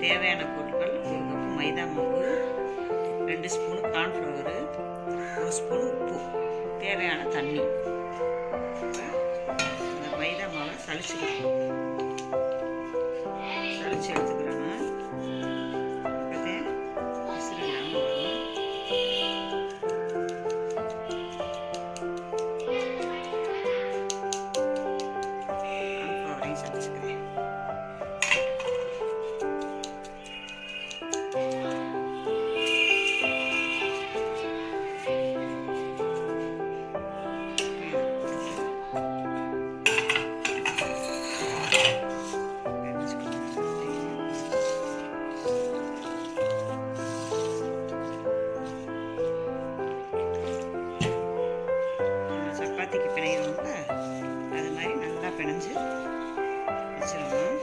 தேவையான பொருட்கள் ஒரு கப்பு மைதா மாவு ரெண்டு ஸ்பூனு கார்ன்ஃப்ளவரு ஒரு ஸ்பூன் உப்பு தேவையான தண்ணி இப்ப இந்த மைதா மாவை சளிச்சுக்கணும் சளிச்சு எடுத்துக்கிறேன்னா இப்போதே விசிறு இல்லாமல் வரும் கார்ன்ஃப்ளவரையும் சளிச்சுக்கிறேன் நம்ம சப்பாத்திக்கு பிணையிறோம்ல அது மாதிரி நல்லா பிணைஞ்சு வச்சிடணும்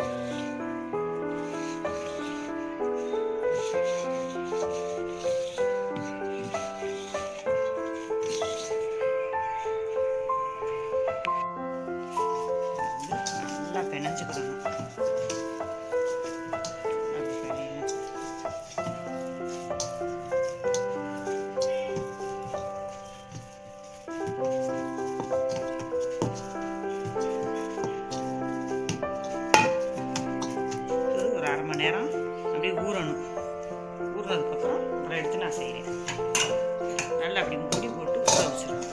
நல்லா பிணைஞ்சுக்கிடணும் நல்லா பிணையணும். இது ஒரு அரை மணி நேரம் அப்படியே ஊறணும் ஊறினதுக்கப்புறம் அப்புறம் எடுத்து நான் செய்கிறேன் நல்லா அப்படி மூடி போட்டு ஊற வச்சிடணும்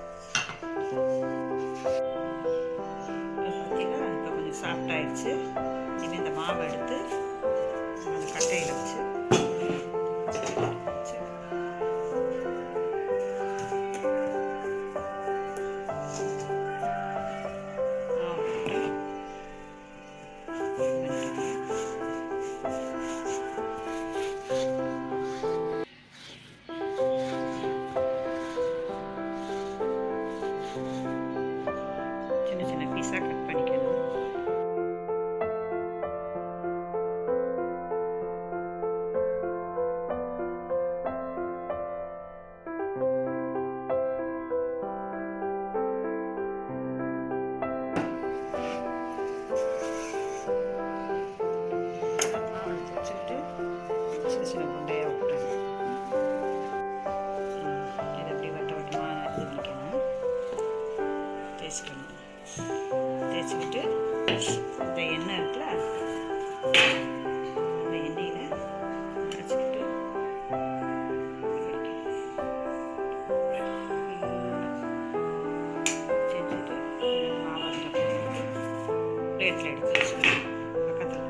பார்த்தீங்கன்னா இப்போ கொஞ்சம் சாஃப்ட் ஆயிடுச்சு இனிமேல் இந்த மாவை எடுத்து அந்த கட்டையில் வச்சு வச்சு மாவு போட்டு சின்ன சின்ன பீஸாக கட் பண்ணிக்கணும் மாவு எடுத்து வச்சுக்கிட்டு சின்ன சின்ன உருண்டையாக விட்டுறணும் இதை அப்படி வட்ட வட்டமாக இது பண்ணிக்கணும் தேய்ச்சிக்கணும் தேய்ச்சிக்கிட்டு இந்த எண்ணெய் இருக்குல்ல இந்த எண்ணெயில் வச்சுக்கிட்டு செஞ்சுட்டு மாவை பிளேட்டில் எடுத்து வச்சுக்கணும் பக்கத்தில்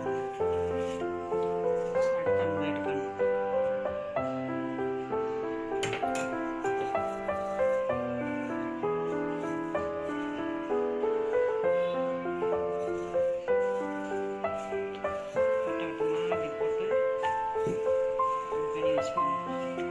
அடுத்து நம்ம எடுக்கணும் வட்ட வட்டமாக அப்படி போட்டு பண்ணி வச்சுக்கணும்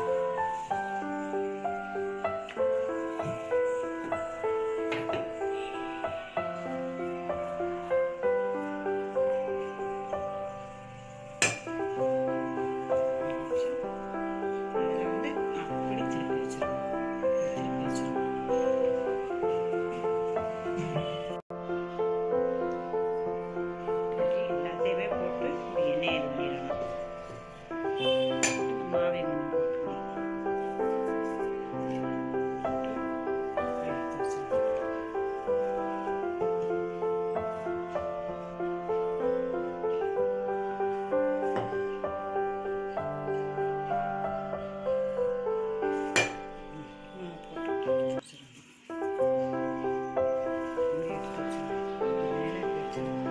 இதில் வந்து அப்படி திருப்பி வச்சிருக்கணும் திருப்பி வச்சிருக்கணும் இப்படி எல்லாத்தையுமே போட்டு இப்படி எண்ணெயை இது பண்ணிடணும் மாவை கொஞ்சம் போட்டுக்கணும் எடுத்து வச்சிடணும் ம், போட்டு எடுத்து வச்சிடணும் இப்படி எடுத்து வச்சிடணும் மேலே எடுத்து வச்சிடணும்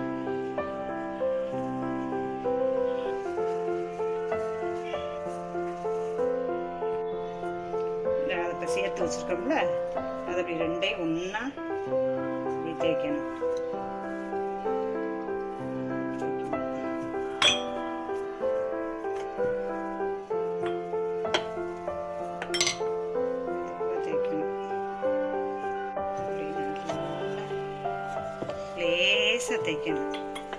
இந்த அதை இப்போ சேர்த்து வச்சுருக்கோம்ல அதை அப்படி ரெண்டையும் ஒன்றா இப்படி தேய்க்கணும் தேய்க்கணும் அப்படி நல்லா லேசாக தேய்க்கணும்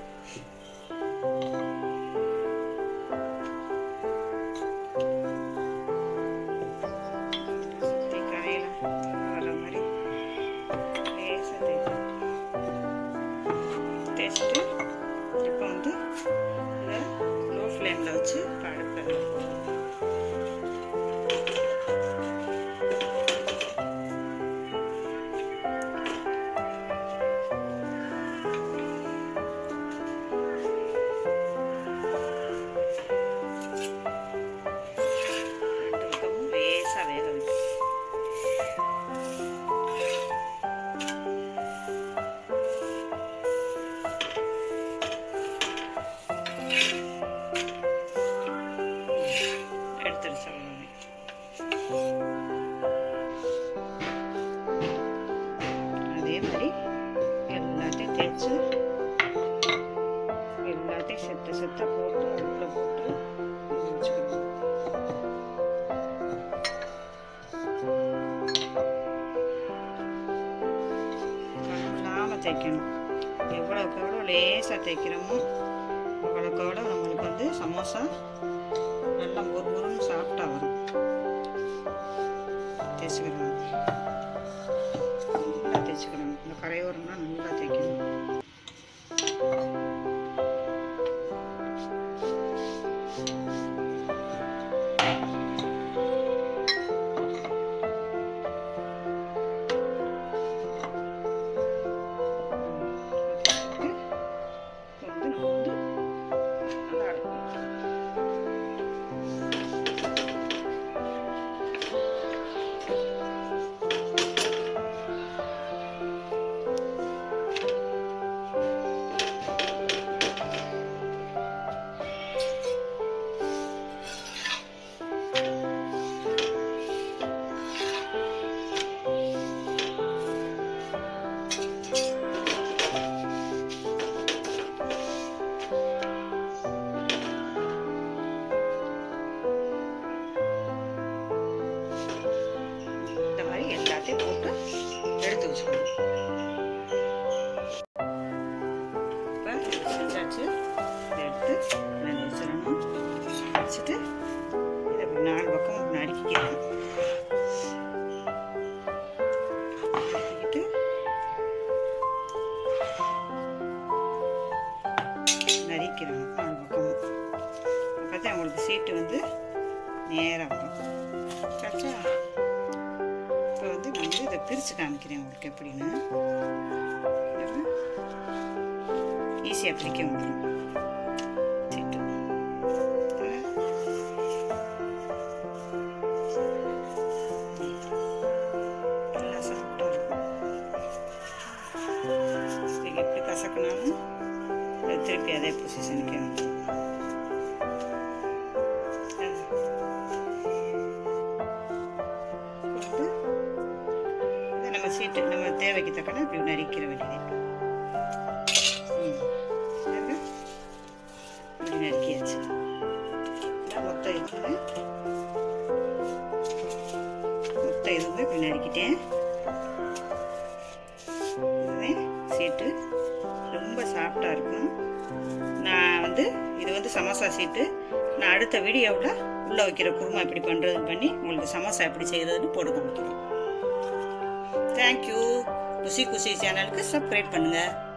சுற்றி கரையில் வர மாதிரி லேசாக தேய்க்கணும் தேய்ச்சிட்டு இப்போ வந்து இதை ஃப்ளேமில் வச்சு இப்போ அடுப்பில் ரெண்டு பக்கமும் லேசாக வேக விட்டு எடுத்துட்டு சொல்லணும் அதே மாதிரி எல்லாத்தையும் தேய்ச்சி எல்லாத்தையும் செத்த செத்த போட்டு அடுப்பில் போட்டு வச்சுக்கணும் இல்லாமல் தேய்க்கணும் எவ்வளோக்கு எவ்வளோ லேசாக தேய்க்கிறோமோ அவ்வளோக்கு எவ்வளோ நம்மளுக்கு வந்து சமோசா நல்லா ஒரு முருன்னு சாப்பிட்டா வரும் தேய்ச்சிக்கலாம் நல்லா தேய்ச்சிக்கணும் இந்த கரையோரம்லாம் நல்லா தேய்க்கணும் இப்போ வந்து நம்ம வந்து நல்லா இருக்கும் இந்த மாதிரி எல்லாத்தையும் போட்டு எடுத்து வச்சுக்கணும் இப்போ செஞ்சாச்சு இதை எடுத்து மேலே வச்சிடணும் வச்சுட்டு இதை இப்படி நாலு பக்கம் இப்படி நறுக்கிக்கிறேன் நறுக்கிக்கிட்டு நறுக்கிறேன் நாலு பக்கமும் பார்த்தா உங்களுக்கு சீட்டு வந்து நேராக வரும் கரெக்டா இப்போ வந்து நான் வந்து இதை பிரித்து காமிக்கிறேன் உங்களுக்கு எப்படின்னு ஈஸியாக பிரிக்க முடியும் சீட்டு. நல்லா சாஃப்டாக இருக்கும் இது எப்படி கசக்கினாலும் அது திருப்பி அதே பொசிஷனுக்கே வந்துடும் போட்டு இதை நம்ம சீட்டு நம்ம தேவைக்கு தக்கன இப்படி நறுக்கிற வேண்டியது ம். பாருங்க. இப்படி நறுக்கியாச்சு இதான் மொத்த இதுவுமே மொத்த இதுவுமே இப்படி நறுக்கிட்டேன் இதுவே சீட்டு ரொம்ப சாஃப்டாக இருக்கும் நான் வந்து இது வந்து சமோசா சீட்டு நான் அடுத்த வீடியோவில் உள்ளே வைக்கிற குருமா எப்படி பண்ணுறதுன்னு பண்ணி உங்களுக்கு சமோசா எப்படி செய்கிறதுன்னு போட்டு காமிக்கிறேன் தேங்க்யூ குசி குசி சேனலுக்கு சப்ஸ்கிரைப் பண்ணுங்கள்